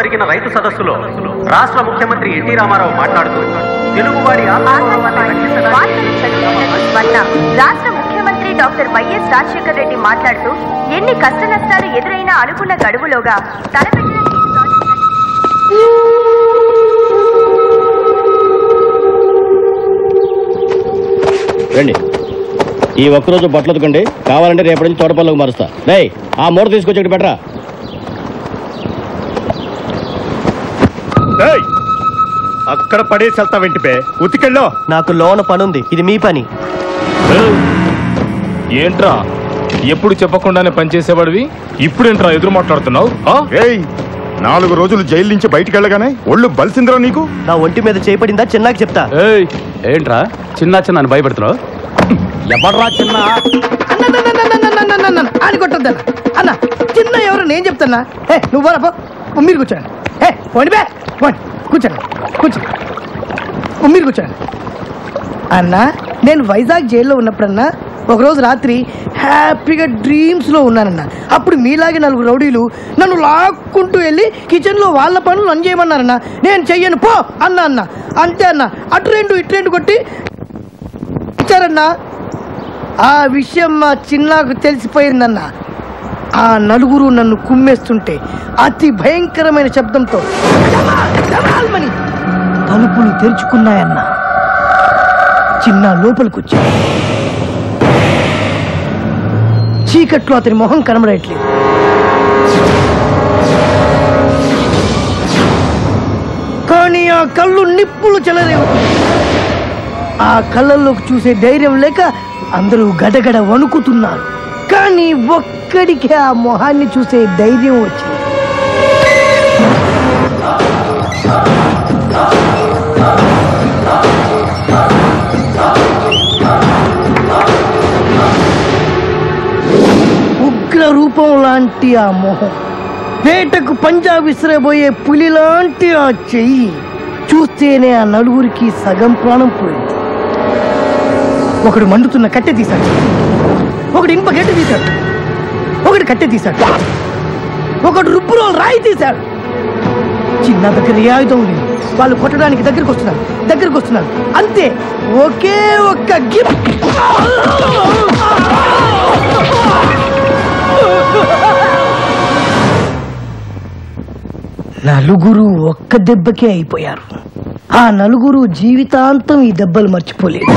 జరిగిన రైతు సదస్సులో రాష్ట్ర ముఖ్యమంత్రి ఎన్టీ రామారావు మాట్లాడుతూ తెలుగువాడి ఆత్మగౌరవాన్ని రక్షించడానికి వార్తలు చదువుతున్న వల్ల రాష్ట్ర ముఖ్యమంత్రి డాక్టర్ వైఎస్ రాజశేఖర రెడ్డి మాట్లాడుతూ ఎన్ని కష్ట నష్టాలు ఎదురైనా అనుకున్న గడువులోగా తలపెట్టిన ఈ ప్రాజెక్టులను రండి ఈ ఒక్కరోజు బట్టలు ఉతకండి కావాలంటే రేపటి నుంచి తోటపల్లకు మారుస్తా రే ఆ మూట తీసుకొచ్చి ఇక్కడ పెట్టరా ఏయ్! అక్కడ పడేసి వెళ్తా వెంటిపే ఉతికెళ్ళో నాకు లోన పనుంది ఇది మీ పని ఏంట్రా ఎప్పుడు చెప్పకుండానే పనిచేసేవాడివి ఇప్పుడేంట్రా ఎదురు మాట్లాడుతున్నావు ఆ? ఏయ్ నాలుగు రోజులు జైలు నుంచి బయటికి వెళ్ళగానే ఒళ్ళు బలిసిందిరా నీకు నా ఒంటి మీద చేపడిందా చిన్నాకి చెప్తా ఏయ్ ఏంట్రా చిన్న చిన్న భయపెడుతున్నావు ఎవడరా చిన్న అని కొట్టొద్దన్న అన్న చిన్న ఎవరు నేను చెప్తున్నా ఏ నువ్వు పోరా పో ఓ, మీరు కూర్చోండి ఏ పోండి బే పోండి కూర్చోండి కూర్చోండి ఓ, మీరు కూర్చోండి అన్న నేను వైజాగ్ జైల్లో ఉన్నప్పుడన్నా ఒకరోజు రాత్రి హ్యాపీగా డ్రీమ్స్లో ఉన్నానన్న అప్పుడు మీలాగే నలుగురు రౌడీలు నన్ను లాక్కుంటూ వెళ్ళి కిచెన్లో వాళ్ళ పనులు నన్ను చేయమన్నారన్న నేను చెయ్యను పో అన్న అన్న అంతే అన్న అటు రెండు ఇటు రెండు కొట్టి ఇచ్చారన్నా ఆ విషయం మా చిన్నాకు తెలిసిపోయిందన్న ఆ నలుగురు నన్ను కుమ్మేస్తుంటే అతి భయంకరమైన శబ్దంతో "డమాల్, డమాల్మని" తలుపులు తెరుచుకున్నాయన్న చిన్న లోపలికొచ్చా చీకట్లో అతని మొహం కనబడట్లేదు కానీ ఆ కళ్ళు నిప్పులు చెలరేవు ఆ కళ్ళల్లోకి చూసే ధైర్యం లేక అందరూ గడగడ వణుకుతున్నారు కానీ ఒక్కడికే ఆ మొహాన్ని చూసే ధైర్యం వచ్చింది ఉగ్ర రూపం లాంటి ఆ మొహం వేటకు పంజా విసిరబోయే పులి లాంటి ఆ చెయ్యి చూస్తేనే ఆ నలుగురికి సగం ప్రాణం పోయింది ఒకడు మండుతున్న కట్టె తీశాడు ఒకడు ఇనుప గడ్డి తీశాడు ఒకడు కట్టె తీశాడు ఒకడు రుబ్బులో రాయి తీశాడు చిన్న దగ్గర ఏ ఆయుధం లేదు వాళ్ళు కొట్టడానికి దగ్గరికి వస్తున్నారు దగ్గరికి వస్తున్నారు అంతే ఒకే ఒక్క గిప్ నలుగురు ఒక్క దెబ్బకే అయిపోయారు ఆ నలుగురు జీవితాంతం ఈ దెబ్బలు మర్చిపోలేదు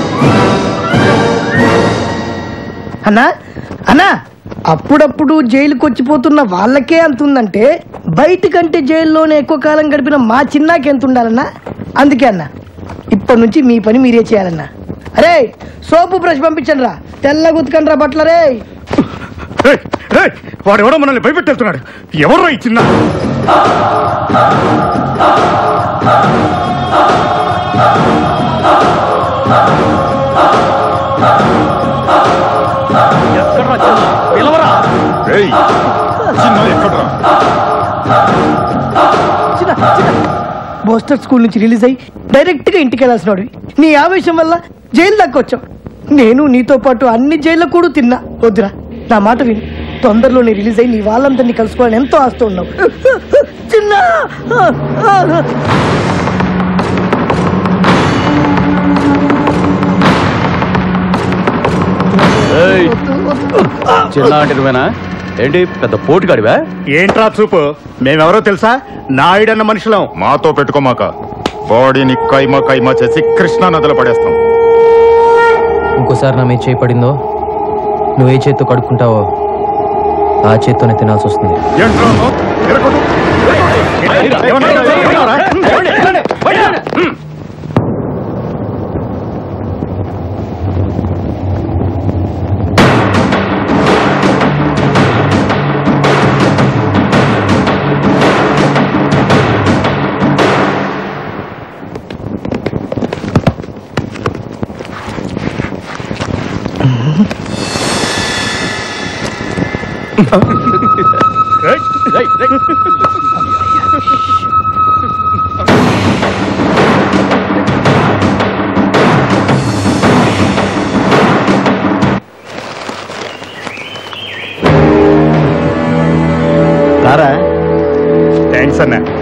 అన్నా అన్నా అప్పుడప్పుడు జైలుకి వచ్చిపోతున్న వాళ్ళకే అంత ఉందంటే బయటకంటే జైల్లోనే ఎక్కువ కాలం గడిపిన మా చిన్నాకి ఎంత ఉండాలన్నా అందుకే అన్న ఇప్పటి నుంచి మీ పని మీరే చేయాలన్నా అరే సోపు బ్రష్ పంపించండి రా తెల్ల గుతకండి రా బట్లరే ఏయ్! ఏయ్! వాడెవడో మనల్ని భయపెట్టేస్తున్నాడు ఎవరో ఈ చిన్న ఏయ్! చిన్న ఎక్కడ్రా? చిన్న చిన్న బోస్టర్ స్కూల్ నుంచి రిలీజ్ అయ్యి డైరెక్ట్ గా ఇంటికి వెళ్ళాల్సిన వాడివి నీ ఆవేశం వల్ల జైలు దాకా వచ్చావు నేను నీతో పాటు అన్ని జైల్లో కూడా తిన్నా వద్దురా నా మాట విని తొందరలోనే రిలీజ్ అయ్యి నీ వాళ్ళందరినీ కలుసుకోవాలని ఎంతో ఆస్తూ ఉన్నావు చిన్న ఏయ్, చిన్న అంటే నువ్వేనా ఏంటి పెద్ద పోటుగాడివా ఏంట్రా చూపు మేమెవరో తెలుసా నాయుడన్న మనుషులం మాతో పెట్టుకోమాక బాడీని కైమా కైమా చేసి కృష్ణా నదిలో పడేస్తాం ఇంకోసారి నా మీద చేయి పడిందో నువ్వు ఏ చేత్తో కడుక్కుంటావో ఆ చేత్తోనే తినాల్సి వస్తుంది ఏంట్రా నువ్వు? ఎరగొట్టు. ఎరగొట్టు. ఏమన్నా? ఏమన్నారా? ఏయ్! ఏయ్, ఏయ్. రారా థ్యాంక్స్ అన్న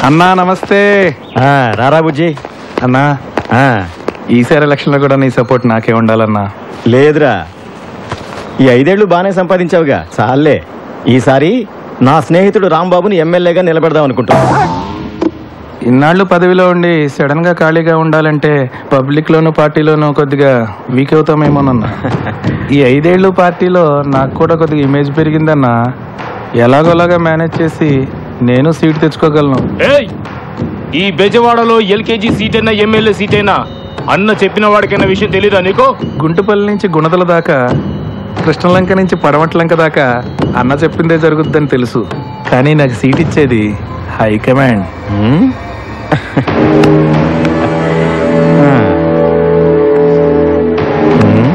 అన్నా నమస్తే ఆ, రారా బుజ్జి అన్నా ఆ, ఈసారి ఎలక్షన్ లో కూడా నీ సపోర్ట్ నాకే ఉండాలన్నా లేదురా ఈ ఐదేళ్లు బాగానే సంపాదించావుగా చాలే ఈసారి నా స్నేహితుడు రాంబాబుని ఎమ్మెల్యేగా నిలబెడదాం అనుకుంటున్నా ఇన్నాళ్ళు పదవిలో ఉండి సడన్ గా ఖాళీగా ఉండాలంటే పబ్లిక్ లోను పార్టీలోనూ కొద్దిగా వీక్ అవుతామేమోనన్నా ఈ ఐదేళ్ళు పార్టీలో నాకు కూడా కొద్దిగా ఇమేజ్ పెరిగిందన్నా ఎలాగోలాగా మేనేజ్ చేసి నేను సీట్ తెచ్చుకోగలను ఏయ్ ఈ బెజవాడలో ఎల్కేజీ సీట్ అయినా ఎమ్మెల్యే సీట్ అయినా అన్న చెప్పిన వాడికైనా విషయం తెలీదా నీకు గుంటుపల్లి నుంచి గుణదల దాకా కృష్ణలంక నుంచి పడమట్లంక దాకా అన్న చెప్పిందే జరుగుద్దని తెలుసు కానీ నాకు సీట్ ఇచ్చేది హైకమాండ్ ఉమ్? ఆ. ఉమ్?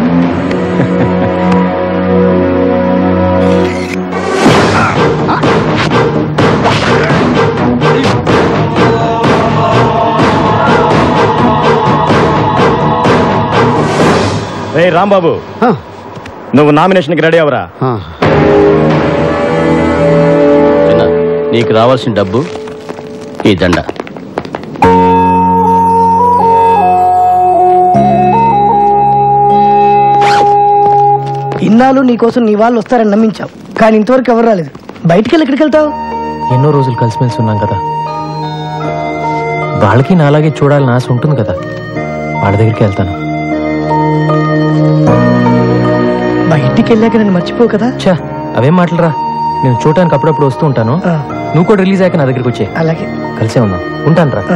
రేయ్ రాంబాబు నువ్వు నామినేషన్కి రెడీ అవరా నీకు రావాల్సిన డబ్బు ఈ దండ ఇన్నాళ్ళు నీకోసం నీ వాళ్ళు వస్తారని నమ్మించావు కానీ ఇంతవరకు ఎవరు రాలేదు బయటికి వెళ్ళి ఎక్కడికి వెళ్తావు ఎన్నో రోజులు కలిసిమెలిసి ఉన్నాం కదా వాళ్ళకి నాలాగే చూడాలని ఆశ ఉంటుంది కదా వాళ్ళ దగ్గరికి వెళ్తాను బయటికి వెళ్ళాక నన్ను మర్చిపోవు కదా చా అవేం మాటలరా నేను చూడటానికి అప్పుడప్పుడు వస్తూ ఉంటాను ఆ, నువ్వు కూడా రిలీజ్ అయ్యాక నా దగ్గరికి వచ్చే అలాగే కలిసే ఉందాం ఉంటాను రా ఆ.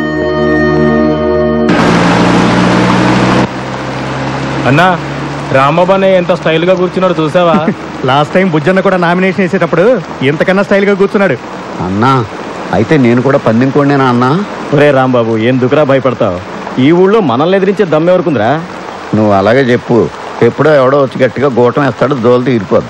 అన్నా రామబానే ఎంత స్టైల్ గా కూర్చున్నాడు చూసావా లాస్ట్ టైం బుజ్జన్న కూడా నామినేషన్ వేసేటప్పుడు ఇంతకన్నా స్టైల్ గా కూర్చున్నాడు అన్నా అయితే నేను కూడా పందెం కొండేనా అన్నా ఒరే రాంబాబు ఏం దుకురా భయపడతావు ఈ ఊళ్ళో మనల్ని ఎదిరించే దమ్మెవరకుందిరా నువ్వు అలాగే చెప్పు ఎప్పుడో ఎవడో వచ్చి గట్టిగా గోటం వేస్తాడు దోలు తీరిపోద్ది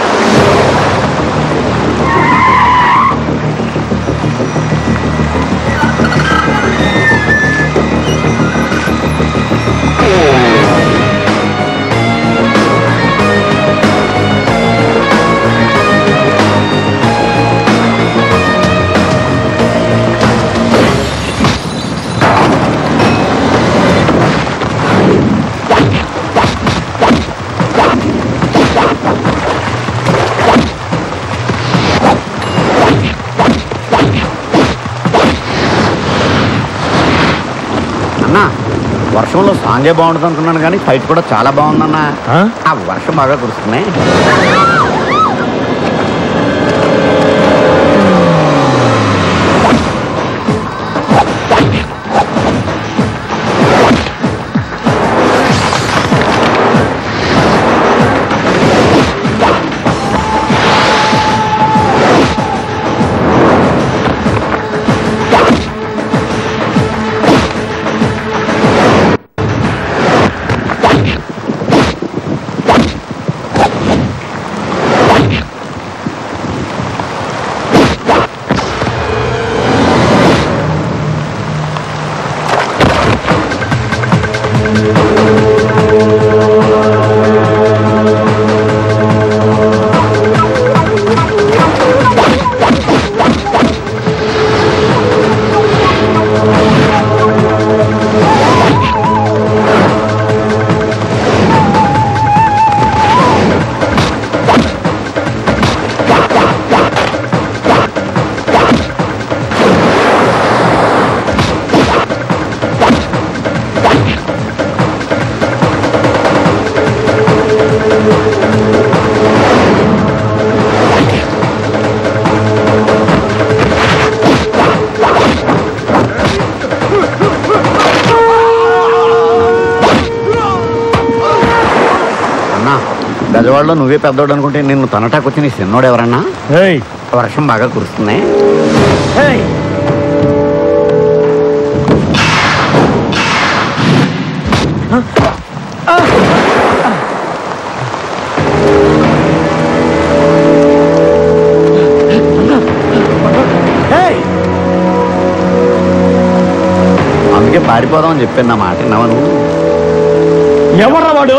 అన్నా వర్షంలో సాంగే బాగుంటుంది అనుకున్నాను కానీ ఫైట్ కూడా చాలా బాగుందన్నా ఆ వర్షం బాగా కురుస్తున్నాయి అన్నా గజవాడలో నువ్వే పెద్దోడు అనుకుంటే నిన్ను తనటాకు వచ్చి నీ చిన్నోడు ఎవరన్నా ఏయ్ వర్షం బాగా కురుస్తుంది ఏయ్ ఏయ్ అందుకే పారిపోదామని చెప్పాను నా మాట విన్నావా నువ్వు ఎవర్రా వాడు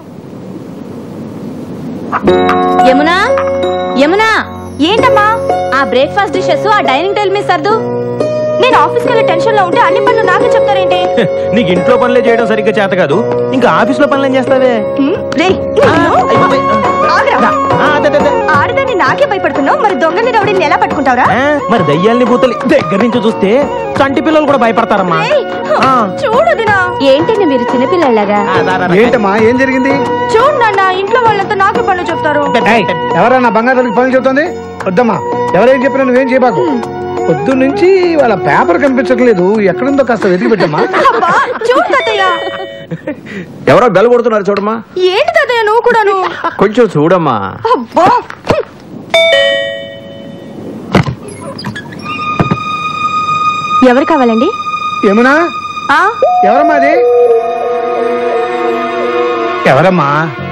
యమునా యమునా ఏంటమ్మా ఆ బ్రేక్ఫాస్ట్ డిషెస్ ఆ డైనింగ్ టేబుల్ మీద సర్దు నేను ఆఫీస్కి వెళ్ళి టెన్షన్ లో ఉంటే అన్ని పనులు నాకే చెప్తారేంటి నీకు ఇంట్లో పనులే చేయడం సరిగ్గా చేత కాదు ఇంకా ఆఫీస్ లో పనులు ఏం చేస్తావే హ్మ్? రేయ్, ఆగ్రా. ఆడదాన్ని నాకే భయపడుతున్నావు మరి దొంగని రౌడీని ఎలా పట్టుకుంటావురా ఆ, మరి దయ్యాల్ని భూతల్ని దగ్గర నుంచి చూస్తే చంటి పిల్లలు కూడా భయపడతారమ్మా రేయ్, చూడు దినా ఏంటండి మీరు చిన్నపిల్లలాగా ఏంటమ్మా ఏం జరిగింది చూడు నాన్న ఇంట్లో వాళ్ళంతా నాకే పనులు చెప్తారు ఏయ్, ఎవరన్నా బంగారానికి పనులు చెప్తుంది వద్దమ్మా ఎవరేం చెప్పినా నువ్వేం చేయబాకు పొద్దు నుంచి వాళ్ళ పేపర్ కనిపించట్లేదు ఎక్కడుందో కాస్త వెతికి పెట్టమ్మా అబ్బా, చూడు తాతయ్య ఎవరో బెల్ కొడుతున్నారు చూడమ్మా ఏంటి తాతయ్య నువ్వు కూడాను కొంచెం చూడమ్మా అబ్బా ఎవరు కావాలండి ఏమన్నా ఆ ఎవరమ్మా అది ఎవరమ్మా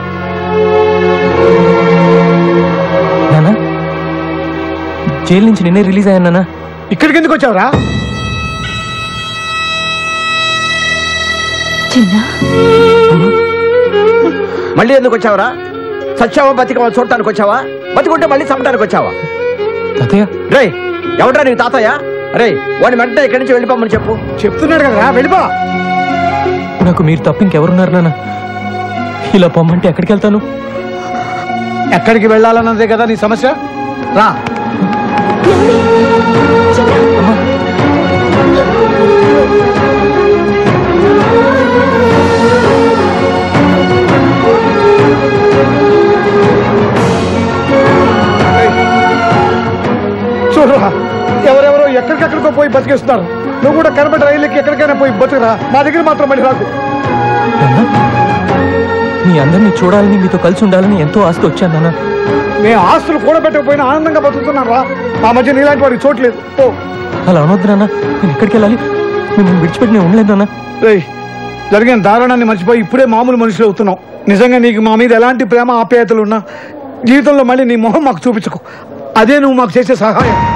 నానా జైలు నుంచి నిన్నే రిలీజ్ అయ్యాను నానా ఇక్కడికి ఎందుకు వచ్చావురా చిన్న మళ్ళీ ఎందుకు వచ్చావరా సత్యావా బతికవా చూడటానికి వచ్చావా బతికుంటే మళ్ళీ చంపడానికి వచ్చావా తాతయ్య రే ఎవడ్రా నీ తాతయ్య రే వాడిని వెంటనే ఇక్కడి నుంచి వెళ్ళిపోమని చెప్పు చెప్తున్నాడు కదరా వెళ్ళిపో నాకు మీరు తప్ప ఇంకెవరున్నారు నాన్న ఇలా పొమ్మంటే ఎక్కడికి వెళ్తాను ఎక్కడికి వెళ్ళాలన్నదే కదా నీ సమస్య రా చూడరా ఎవరెవరో ఎక్కడికెక్కడికో పోయి బతికేస్తున్నారు నువ్వు కూడా కనబడి రైలుకి ఎక్కడికైనా పోయి బతుకురా మా దగ్గర మాత్రం మళ్ళీ రాకు నాన్న మీ అందరినీ చూడాలని మీతో కలిసి ఉండాలని ఎంతో ఆస్తి వచ్చాను నాన్న మేము ఆస్తులు కూడబెట్టకపోయినా ఆనందంగా బతుకుతున్నాం రా మా మధ్య నీలాంటి వాడికి చోట్లేదు ఓ అలా అనొద్దు నాన్న నేను ఎక్కడికి వెళ్ళాలి మిమ్మల్ని విడిచిపెట్టి నేను ఉండలేదు నాన్న రేయ్ జరిగిన దారుణాన్ని మర్చిపోయి ఇప్పుడే మామూలు మనుషులు అవుతున్నాం నిజంగా నీకు మా మీద ఎలాంటి ప్రేమ ఆప్యాయతలు ఉన్నా జీవితంలో మళ్ళీ నీ మొహం మాకు చూపించకు అదే నువ్వు మాకు చేసే సహాయం